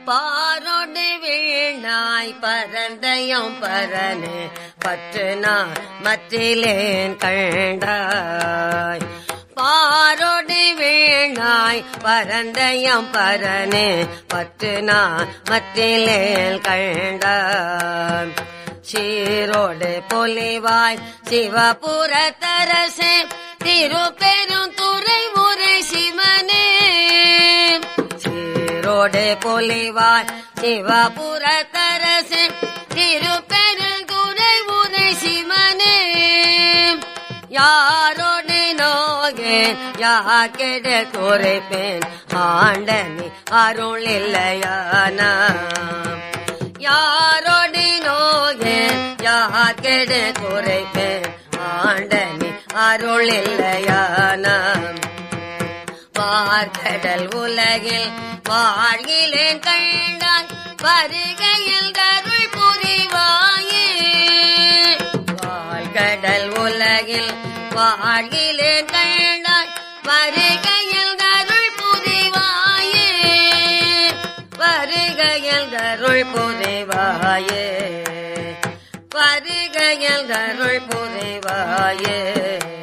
பாரோடு வீணாய் பரந்தையும் பரனே பற்று நான் மற்றிலேன் கண்டாய் பாரோடு வீணாய் பரந்தையும் பரனே பற்று நான் மற்றிலேன் கண்டாய் சீரோடு பொலிவாய் சிவபுரத்தரசே திருப்பெரும் துறை முறை சிவனே சீரோடு பொலிவாய் சிவபுரத்தரசே திருப்பெருந்துறை முறை சிவனே யாரோடு நோகேன் யாக்கெட குறைப்பேன் ஆண்டனி அருள் இல்லையானா யாரோடு நோகேன் யாக்கெட குறைப்பேன் ஆண்டனி அருள் இல்லையானா பார்க்கடல் உலகில் வாழ்கிலேன் கண்டான் வருகையில் தருள் புரிவாயே வாழ்கடல் உலகில் வாழ்கிலேன் கண்டான் வருகையில் தருள் புரிவாயே வருகையில் தருள் புரிவாயே வருகையில் தருள் புரிவாயே